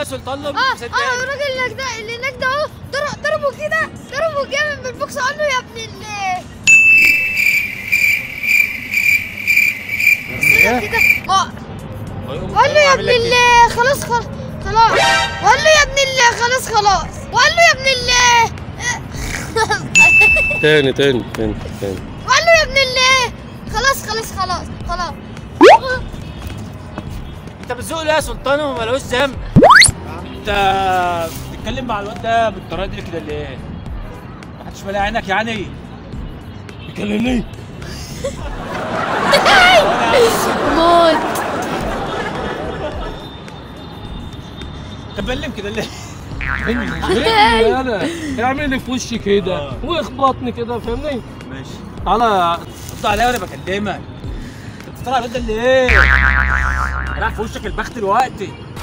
سلطان له اه مش اه مصدقني الراجل اللي هناك ده اللي هناك ده اهو ضرب- ضربه كده ضربه جامد بالبوكس قال له يا ابن ال استنى كده اه قال له يا ابن ال خلاص خلاص خلاص وقال له يا ابن ال خلاص خلاص وقال له يا ابن ال تاني تاني تاني تاني وقال له يا ابن ال خلاص خلاص خلاص خلاص انت بتزوق ليه يا سلطان وما ملوش ذنب انت بتتكلم مع الواد ده بالطريقه دي كده ليه؟ ما حدش مالي عينك يعني بيكلمني موت طب بلم كده ليه؟ انا اعمل لي في وشي كده واخبطني كده فاهمني ماشي على رد عليا وانا بكلمك انت بتطلع الواد ده ليه؟ راح في وشك البخت دلوقتي